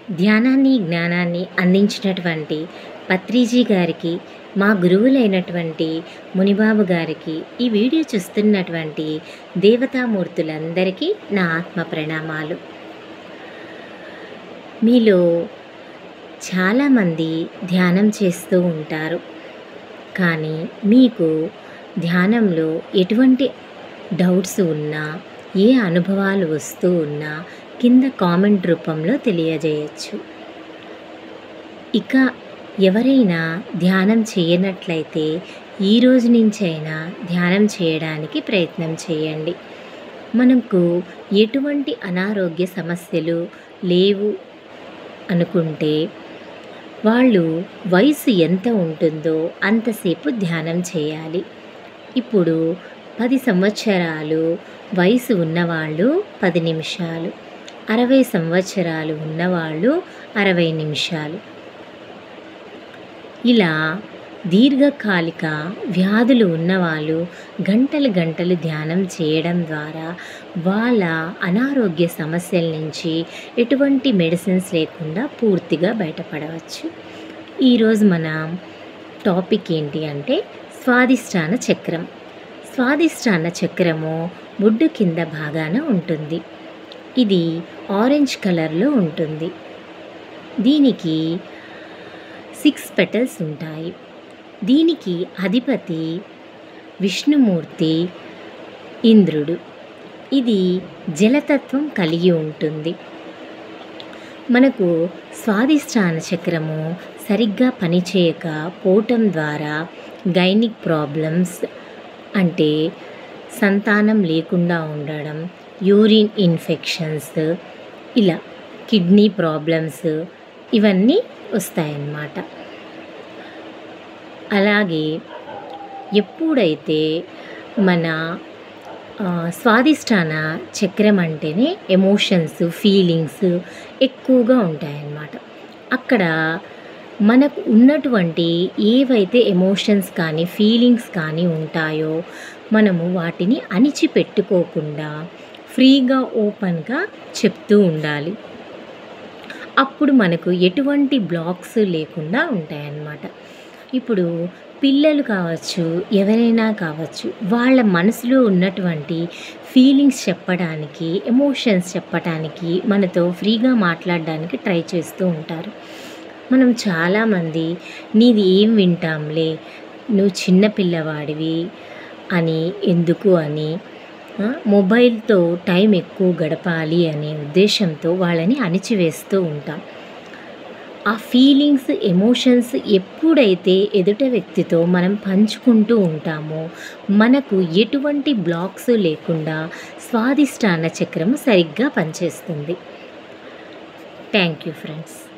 ధ్యానాన్ని జ్ఞానాన్ని అందించినటువంటి పత్రిజీ గారికి మా గురువులైనటువంటి మునిబాబు గారికి ఈ వీడియో చూస్తున్నటువంటి దేవతామూర్తులందరికీ నా ఆత్మ ప్రణామాలు మీలో చాలామంది ధ్యానం చేస్తూ ఉంటారు కానీ మీకు ధ్యానంలో ఎటువంటి డౌట్స్ ఉన్నా ఏ అనుభవాలు వస్తూ ఉన్నా కింద కామెంట్ రూపంలో తెలియజేయచ్చు ఇక ఎవరైనా ధ్యానం చేయనట్లయితే ఈ రోజు నుంచైనా ధ్యానం చేయడానికి ప్రయత్నం చేయండి మనకు ఎటువంటి అనారోగ్య సమస్యలు లేవు అనుకుంటే వాళ్ళు వయసు ఎంత ఉంటుందో అంతసేపు ధ్యానం చేయాలి ఇప్పుడు పది సంవత్సరాలు వయసు ఉన్నవాళ్ళు పది నిమిషాలు అరవై సంవత్సరాలు ఉన్నవాళ్ళు అరవై నిమిషాలు ఇలా దీర్ఘకాలిక వ్యాధులు ఉన్నవాళ్ళు గంటలు గంటలు ధ్యానం చేయడం ద్వారా వాళ్ళ అనారోగ్య సమస్యల నుంచి ఎటువంటి మెడిసిన్స్ లేకుండా పూర్తిగా బయటపడవచ్చు ఈరోజు మన టాపిక్ ఏంటి అంటే స్వాదిష్టాన చక్రం స్వాదిష్టాన చక్రము బొడ్డు కింద భాగాన ఉంటుంది ఇది ఆరెంజ్ కలర్లో ఉంటుంది దీనికి సిక్స్ పెటల్స్ ఉంటాయి దీనికి అధిపతి విష్ణుమూర్తి ఇంద్రుడు ఇది జలతత్వం కలిగి ఉంటుంది మనకు స్వాదిష్టాన చక్రము సరిగ్గా పనిచేయక పోవటం ద్వారా గైనిక్ ప్రాబ్లమ్స్ అంటే సంతానం లేకుండా ఉండడం యూరిన్ ఇన్ఫెక్షన్స్ ఇలా కిడ్నీ ప్రాబ్లమ్స్ ఇవన్నీ వస్తాయన్నమాట అలాగే ఎప్పుడైతే మన స్వాదిష్టాన చక్రం అంటేనే ఎమోషన్స్ ఫీలింగ్స్ ఎక్కువగా ఉంటాయన్నమాట అక్కడ మనకు ఉన్నటువంటి ఏవైతే ఎమోషన్స్ కానీ ఫీలింగ్స్ కానీ ఉంటాయో మనము వాటిని అణిచిపెట్టుకోకుండా ఫ్రీగా ఓపెన్గా చెప్తూ ఉండాలి అప్పుడు మనకు ఎటువంటి బ్లాక్స్ లేకుండా ఉంటాయన్నమాట ఇప్పుడు పిల్లలు కావచ్చు ఎవరైనా కావచ్చు వాళ్ళ మనసులో ఉన్నటువంటి ఫీలింగ్స్ చెప్పడానికి ఎమోషన్స్ చెప్పడానికి మనతో ఫ్రీగా మాట్లాడడానికి ట్రై చేస్తూ ఉంటారు మనం చాలామంది నీది ఏం వింటాంలే నువ్వు చిన్న పిల్లవాడివి అని ఎందుకు అని మొబైల్తో టైం ఎక్కువ గడపాలి అనే ఉద్దేశంతో వాళ్ళని అణిచివేస్తూ ఉంటాం ఆ ఫీలింగ్స్ ఎమోషన్స్ ఎప్పుడైతే ఎదుట వ్యక్తితో మనం పంచుకుంటూ ఉంటామో మనకు ఎటువంటి బ్లాక్స్ లేకుండా స్వాదిష్టాన చక్రము సరిగ్గా పనిచేస్తుంది థ్యాంక్ యూ ఫ్రెండ్స్